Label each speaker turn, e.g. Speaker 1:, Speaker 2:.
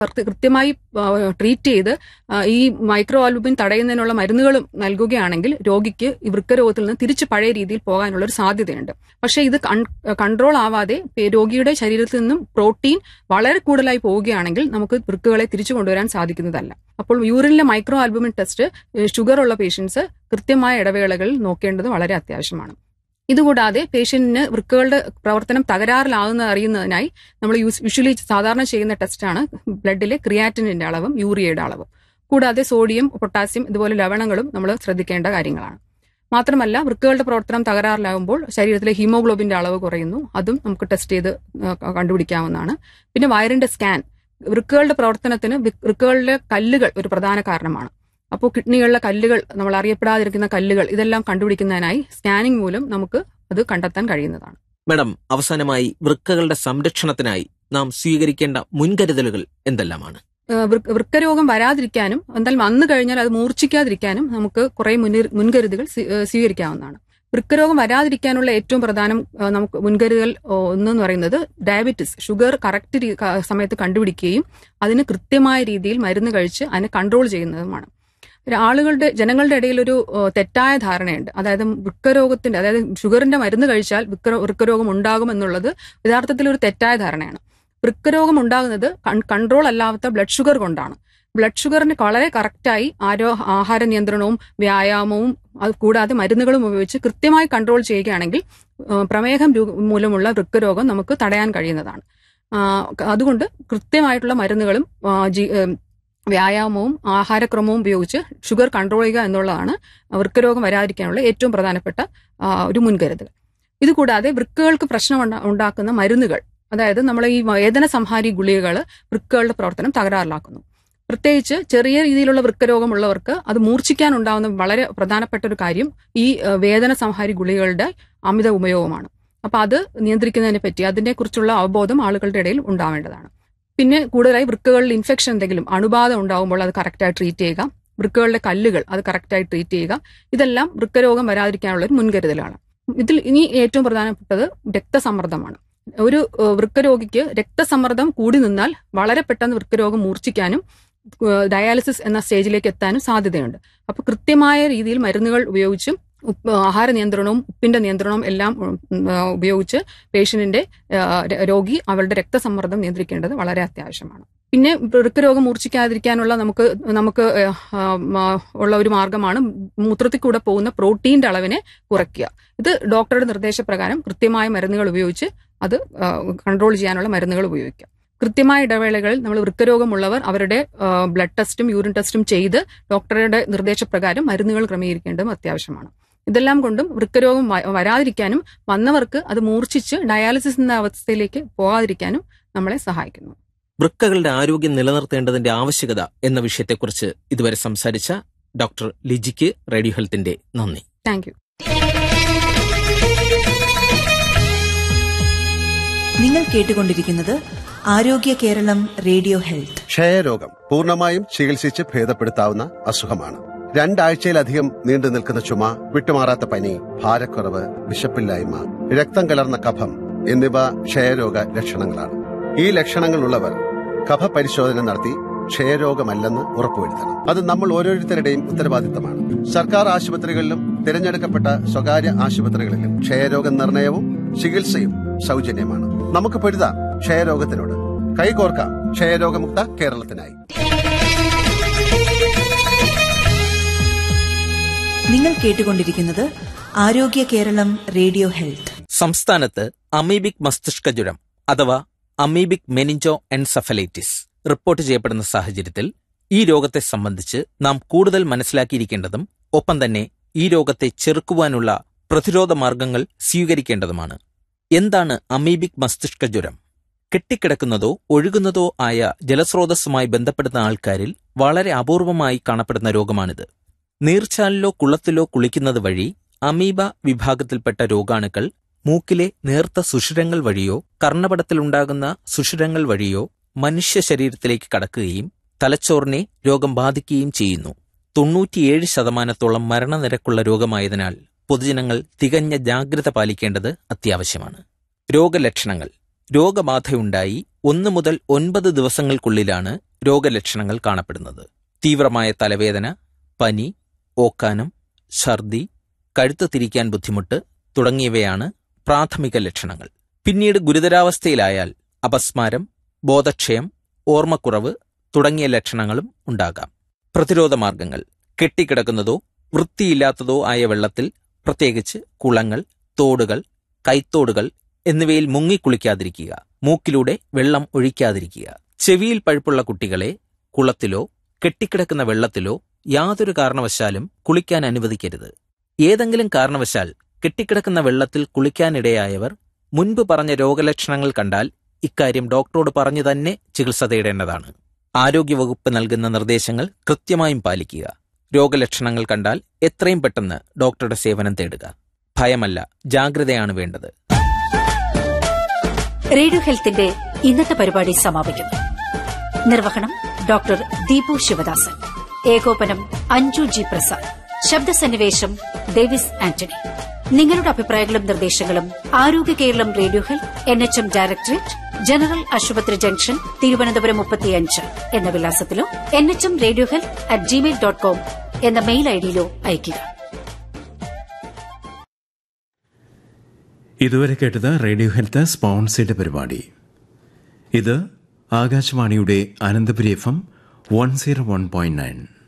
Speaker 1: കൃത്യ- കൃത്യമായി ട്രീറ്റ് ചെയ്ത് ആ, ഈ മൈക്രോ ആൽബുമിൻ തടയുന്നതിനുള്ള മരുന്നുകളും നൽകുകയാണെങ്കിൽ രോഗിക്ക് ഈ വൃക്കരോഗത്തിൽ നിന്ന് തിരിച്ച് പഴയ രീതിയിൽ പോകാനുള്ള ഒരു സാധ്യതയുണ്ട് പക്ഷേ ഇത് കൺട്രോൾ ആവാതെ പേ- രോഗിയുടെ ശരീരത്തിൽ നിന്നും പ്രോട്ടീൻ വളരെ കൂടുതലായി പോവുകയാണെങ്കിൽ നമുക്ക് വൃക്കുകളെ തിരിച്ചു കൊണ്ടുവരാൻ സാധിക്കുന്നതല്ല അപ്പോൾ യൂറിനിലെ മൈക്രോ ആൽബുമിൻ ടെസ്റ്റ് ഷുഗർ ഉള്ള പേഷ്യൻസ് കൃത്യമായ ഇടവേളകളിൽ നോക്കേണ്ടത് വളരെ അത്യാവശ്യമാണ് ഇതുകൂടാതെ പേഷ്യന്റിന് വൃക്കുകളുടെ പ്രവർത്തനം തകരാറിലാകുന്നത് അറിയുന്നതിനായി നമ്മൾ യൂസ് യൂഷ്വലി സാധാരണ ചെയ്യുന്ന ടെസ്റ്റാണ് ബ്ലഡിലെ ക്രിയാറ്റിനിന്റെ അളവും യൂറിയയുടെ അളവും കൂടാതെ സോഡിയം പൊട്ടാസ്യം ഇതുപോലെ ലവണങ്ങളും നമ്മൾ ശ്രദ്ധിക്കേണ്ട കാര്യങ്ങളാണ് മാത്രമല്ല വൃക്കുകളുടെ പ്രവർത്തനം തകരാറിലാകുമ്പോൾ ശരീരത്തിലെ ഹീമോഗ്ലോബിന്റെ അളവ് കുറയുന്നു അതും നമുക്ക് ടെസ്റ്റ് ചെയ്ത് ആ, കണ്ടുപിടിക്കാവുന്നതാണ് പിന്നെ വയറിന്റെ സ്കാൻ വൃക്കുകളുടെ പ്രവർത്തനത്തിന് വൃ- വൃക്കുകളിലെ കല്ലുകൾ ഒരു പ്രധാന കാരണമാണ് അപ്പോൾ കിഡ്നികളിലെ കല്ലുകൾ നമ്മൾ അറിയപ്പെടാതിരിക്കുന്ന കല്ലുകൾ ഇതെല്ലാം കണ്ടുപിടിക്കുന്നതിനായി സ്കാനിംഗ് മൂലം നമുക്ക് അത് കണ്ടെത്താൻ കഴിയുന്നതാണ്
Speaker 2: മാഡം അവസാനമായി വൃക്കകളുടെ സംരക്ഷണത്തിനായി നാം സ്വീകരിക്കേണ്ട മുൻകരുതലുകൾ എന്തെല്ലാമാണ്
Speaker 1: ഏഹ് വൃ- വൃക്കരോഗം വരാതിരിക്കാനും എന്തായാലും വന്നു കഴിഞ്ഞാൽ അത് മൂർച്ഛിക്കാതിരിക്കാനും നമുക്ക് കുറെ മുന്നിർ- മുൻകരുതലുകൾ സ്വീ- ഏഹ് സ്വീകരിക്കാവുന്നതാണ് വൃക്കരോഗം വരാതിരിക്കാനുള്ള ഏറ്റവും പ്രധാനം ഏഹ് നമുക്ക് മുൻകരുതൽ ഓ, ഒന്നെന്ന് പറയുന്നത് ഡയബറ്റിസ് ഷുഗർ കറക്റ്റ് സമയത്ത് കണ്ടുപിടിക്കുകയും അതിന് കൃത്യമായ രീതിയിൽ മരുന്ന് കഴിച്ച് അതിനെ കൺട്രോൾ ചെയ്യുന്നതുമാണ് ഒരു ആളുകളുടെ ജനങ്ങളുടെ ഇടയിൽ ഒരു ഏഹ്, തെറ്റായ ധാരണയുണ്ട് അതായത് വൃക്കരോഗത്തിന്റെ അതായത് ഷുഗറിന്റെ മരുന്ന് കഴിച്ചാൽ വൃക്ക വൃക്കരോഗം ഉണ്ടാകും എന്നുള്ളത് യഥാർത്ഥത്തിൽ ഒരു തെറ്റായ ധാരണയാണ് വൃക്കരോഗം ഉണ്ടാകുന്നത് കൺട്രോൾ അല്ലാത്ത ബ്ലഡ് ഷുഗർ കൊണ്ടാണ് ബ്ലഡ് ഷുഗറിന് വളരെ കറക്റ്റായി ആരോ ആഹാര നിയന്ത്രണവും വ്യായാമവും അത് കൂടാതെ മരുന്നുകളും ഉപയോഗിച്ച് കൃത്യമായി കൺട്രോൾ ചെയ്യുകയാണെങ്കിൽ ആ, പ്രമേഹം രൂ- മൂലമുള്ള വൃക്കരോഗം നമുക്ക് തടയാൻ കഴിയുന്നതാണ് ആ, അതുകൊണ്ട് കൃത്യമായിട്ടുള്ള മരുന്നുകളും ആ, ജി- ഏം, വ്യായാമവും ആഹാരക്രമവും ഉപയോഗിച്ച് ഷുഗർ കൺട്രോൾ ചെയ്യുക എന്നുള്ളതാണ് വൃക്കരോഗം വരാതിരിക്കാനുള്ള ഏറ്റവും പ്രധാനപ്പെട്ട ആ, ഒരു മുൻകരുതൽ ഇതുകൂടാതെ വൃക്കകൾക്ക് പ്രശ്നം ഉണ്ടാ- ഉണ്ടാക്കുന്ന മരുന്നുകൾ അതായത് നമ്മൾ ഈ വേദന സംഹാരി ഗുളികകൾ വൃക്കകളുടെ പ്രവർത്തനം തകരാറിലാക്കുന്നു പ്രത്യേകിച്ച് ചെറിയ രീതിയിലുള്ള വൃക്കരോഗമുള്ളവർക്ക് അത് മൂർച്ഛിക്കാൻ ഉണ്ടാവുന്ന വളരെ പ്രധാനപ്പെട്ട ഒരു കാര്യം ഈ ഏഹ്, വേദന സംഹാരി ഗുളികകളുടെ അമിത ഉപയോഗമാണ് അപ്പൊ അത് നിയന്ത്രിക്കുന്നതിനെ പറ്റി അതിനെ കുറിച്ചുള്ള അവബോധം ആളുകളുടെ ഇടയിൽ ഉണ്ടാവേണ്ടതാണ് പിന്നെ കൂടുതലായി വൃക്കകളിൽ ഇൻഫെക്ഷൻ എന്തെങ്കിലും അണുബാധ ഉണ്ടാകുമ്പോൾ അത് കറക്റ്റായി ട്രീറ്റ് ചെയ്യുക വൃക്കകളുടെ കല്ലുകൾ അത് കറക്റ്റായി ട്രീറ്റ് ചെയ്യുക ഇതെല്ലാം വൃക്കരോഗം വരാതിരിക്കാനുള്ള ഒരു മുൻകരുതലാണ് ഇതിൽ ഇനി ഏറ്റവും പ്രധാനപ്പെട്ടത് രക്തസമ്മർദ്ദമാണ് ഒരു ഏഹ്, വൃക്കരോഗിക്ക് രക്തസമ്മർദ്ദം കൂടി നിന്നാൽ വളരെ പെട്ടെന്ന് വൃക്കരോഗം മൂർച്ഛിക്കാനും ഏഹ്, ഡയാലിസിസ് എന്ന സ്റ്റേജിലേക്ക് എത്താനും സാധ്യതയുണ്ട് അപ്പൊ കൃത്യമായ രീതിയിൽ മരുന്നുകൾ ഉപയോഗിച്ചും ഉപ്പ് ആഹാര നിയന്ത്രണവും ഉപ്പിന്റെ നിയന്ത്രണവും എല്ലാം ഉം, ആ, ഉപയോഗിച്ച് പേഷ്യന്റിന്റെ ആ, ര- രോഗി അവളുടെ രക്തസമ്മർദ്ദം നിയന്ത്രിക്കേണ്ടത് വളരെ അത്യാവശ്യമാണ് പിന്നെ വൃക്കരോഗം മൂർച്ഛിക്കാതിരിക്കാനുള്ള നമുക്ക് നമുക്ക് ഏഹ്, ആ, ആ, ഉള്ള ഒരു മാർഗമാണ് മൂത്രത്തിൽ കൂടെ പോകുന്ന പ്രോട്ടീന്റെ അളവിനെ കുറയ്ക്കുക ഇത് ഡോക്ടറുടെ നിർദ്ദേശപ്രകാരം കൃത്യമായ മരുന്നുകൾ ഉപയോഗിച്ച് അത് കൺട്രോൾ ചെയ്യാനുള്ള മരുന്നുകൾ ഉപയോഗിക്കുക കൃത്യമായ ഇടവേളകളിൽ നമ്മൾ വൃക്കരോഗമുള്ളവർ അവരുടെ ബ്ലഡ് ടെസ്റ്റും യൂറിൻ ടെസ്റ്റും ചെയ്ത് ഡോക്ടറുടെ നിർദ്ദേശപ്രകാരം മരുന്നുകൾ ക്രമീകരിക്കേണ്ടതും അത്യാവശ്യമാണ് ഇതെല്ലാം കൊണ്ടും വൃക്കരോഗം വ- വരാതിരിക്കാനും വന്നവർക്ക് അത് മൂർച്ഛിച്ച് ഡയാലിസിസ് എന്ന അവസ്ഥയിലേക്ക് പോകാതിരിക്കാനും നമ്മളെ സഹായിക്കുന്നു
Speaker 2: വൃക്കകളുടെ ആരോഗ്യം നിലനിർത്തേണ്ടതിന്റെ ആവശ്യകത എന്ന വിഷയത്തെക്കുറിച്ച് ഇതുവരെ സംസാരിച്ച ഡോക്ടർ ലിജിക്ക് റേഡിയോ ഹെൽത്തിന്റെ നന്ദി
Speaker 1: താങ്ക് യു
Speaker 3: നിങ്ങൾ കേട്ടുകൊണ്ടിരിക്കുന്നത് ആരോഗ്യ കേരളം റേഡിയോ ഹെൽത്ത്
Speaker 4: ക്ഷയരോഗം പൂർണ്ണമായും ചികിത്സിച്ച് ഭേദപ്പെടുത്താവുന്ന അസുഖമാണ് രണ്ടാഴ്ചയിലധികം നീണ്ടു നിൽക്കുന്ന ചുമ വിട്ടുമാറാത്ത പനി ഭാരക്കുറവ് വിശപ്പില്ലായ്മ രക്തം കലർന്ന കഫം എന്നിവ ക്ഷയരോഗ ലക്ഷണങ്ങളാണ് ഈ ലക്ഷണങ്ങളുള്ളവർ കഫ പരിശോധന നടത്തി ക്ഷയരോഗമല്ലെന്ന് ഉറപ്പുവരുത്തണം അത് നമ്മൾ ഓരോരുത്തരുടെയും ഉത്തരവാദിത്തമാണ് സർക്കാർ ആശുപത്രികളിലും തിരഞ്ഞെടുക്കപ്പെട്ട സ്വകാര്യ ആശുപത്രികളിലും ക്ഷയരോഗ നിർണയവും ചികിത്സയും സൗജന്യമാണ് നമുക്ക് പൊരുതാം ക്ഷയരോഗത്തിനോട് കൈകോർക്കാം ക്ഷയരോഗമുക്ത കേരളത്തിനായി
Speaker 3: നിങ്ങൾ കേട്ടുകൊണ്ടിരിക്കുന്നത് ആരോഗ്യ കേരളം റേഡിയോ ഹെൽത്ത്
Speaker 2: സംസ്ഥാനത്ത് അമീബിക് മസ്തിഷ്ക ജ്വരം അഥവാ അമീബിക് മെനിഞ്ചോ എൻസഫലൈറ്റിസ് റിപ്പോർട്ട് ചെയ്യപ്പെടുന്ന സാഹചര്യത്തിൽ ഈ രോഗത്തെ സംബന്ധിച്ച് നാം കൂടുതൽ മനസ്സിലാക്കിയിരിക്കേണ്ടതും ഒപ്പം തന്നെ ഈ രോഗത്തെ ചെറുക്കുവാനുള്ള പ്രതിരോധ മാർഗങ്ങൾ സ്വീകരിക്കേണ്ടതുമാണ് എന്താണ് അമീബിക് മസ്തിഷ്ക ജ്വരം കെട്ടിക്കിടക്കുന്നതോ ഒഴുകുന്നതോ ആയ ജലസ്രോതസ്സുമായി ബന്ധപ്പെടുന്ന ആൾക്കാരിൽ വളരെ അപൂർവമായി കാണപ്പെടുന്ന രോഗമാണിത് നീർച്ചാലിലോ കുളത്തിലോ കുളിക്കുന്നത് വഴി അമീബ വിഭാഗത്തിൽപ്പെട്ട രോഗാണുക്കൾ മൂക്കിലെ നേർത്ത സുഷിരങ്ങൾ വഴിയോ കർണപടത്തിലുണ്ടാകുന്ന സുഷിരങ്ങൾ വഴിയോ മനുഷ്യ ശരീരത്തിലേക്ക് കടക്കുകയും തലച്ചോറിനെ രോഗം ബാധിക്കുകയും ചെയ്യുന്നു തൊണ്ണൂറ്റിയേഴ് ശതമാനത്തോളം മരണനിരക്കുള്ള രോഗമായതിനാൽ പൊതുജനങ്ങൾ തികഞ്ഞ ജാഗ്രത പാലിക്കേണ്ടത് അത്യാവശ്യമാണ് രോഗലക്ഷണങ്ങൾ രോഗബാധയുണ്ടായി ഒന്ന് മുതൽ ഒൻപത് ദിവസങ്ങൾക്കുള്ളിലാണ് രോഗലക്ഷണങ്ങൾ കാണപ്പെടുന്നത് തീവ്രമായ തലവേദന പനി ഓക്കാനം ഛർദി കഴുത്ത് തിരിക്കാൻ ബുദ്ധിമുട്ട് തുടങ്ങിയവയാണ് പ്രാഥമിക ലക്ഷണങ്ങൾ പിന്നീട് ഗുരുതരാവസ്ഥയിലായാൽ അപസ്മാരം ബോധക്ഷയം ഓർമ്മക്കുറവ് തുടങ്ങിയ ലക്ഷണങ്ങളും ഉണ്ടാകാം പ്രതിരോധ മാർഗങ്ങൾ കെട്ടിക്കിടക്കുന്നതോ വൃത്തിയില്ലാത്തതോ ആയ വെള്ളത്തിൽ പ്രത്യേകിച്ച് കുളങ്ങൾ തോടുകൾ കൈത്തോടുകൾ എന്നിവയിൽ മുങ്ങിക്കുളിക്കാതിരിക്കുക മൂക്കിലൂടെ വെള്ളം ഒഴിക്കാതിരിക്കുക ചെവിയിൽ പഴുപ്പുള്ള കുട്ടികളെ കുളത്തിലോ കെട്ടിക്കിടക്കുന്ന വെള്ളത്തിലോ യാതൊരു കാരണവശാലും കുളിക്കാൻ അനുവദിക്കരുത് ഏതെങ്കിലും കാരണവശാൽ കെട്ടിക്കിടക്കുന്ന വെള്ളത്തിൽ കുളിക്കാനിടയായവർ മുൻപ് പറഞ്ഞ രോഗലക്ഷണങ്ങൾ കണ്ടാൽ ഇക്കാര്യം ഡോക്ടറോട് പറഞ്ഞു തന്നെ ചികിത്സ തേടേണ്ടതാണ് ആരോഗ്യവകുപ്പ് നൽകുന്ന നിർദ്ദേശങ്ങൾ കൃത്യമായും പാലിക്കുക രോഗലക്ഷണങ്ങൾ കണ്ടാൽ എത്രയും പെട്ടെന്ന് ഡോക്ടറുടെ സേവനം തേടുക ഭയമല്ല ജാഗ്രതയാണ് വേണ്ടത്
Speaker 5: റേഡിയോ ഹെൽത്തിന്റെ ഇന്നത്തെ പരിപാടി സമാപിക്കുന്നു നിർവഹണം ഡോക്ടർ ദീപു ശിവദാസൻ ഏകോപനം അഞ്ജു ജി പ്രസാദ് ശബ്ദസന്നിവേശം ഡേവിസ് ആന്റണി നിങ്ങളുടെ അഭിപ്രായങ്ങളും നിർദ്ദേശങ്ങളും Arogya Keralam radio health N H M directorate general ആശുപത്രി ജംഗ്ഷൻ തിരുവനന്തപുരം മുപ്പത്തിയഞ്ച് എന്ന വിലാസത്തിലോ N H M radio health at Gmail dot com എന്ന മെയിൽ ഐഡിയിലോ അയയ്ക്കുക
Speaker 6: ഇതുവരെ കേട്ടത് റേഡിയോ ഹെൽത്ത് സ്പോൺസേഡ് പരിപാടി ഇത് ആകാശവാണിയുടെ Ananthapuri F M one zero one point nine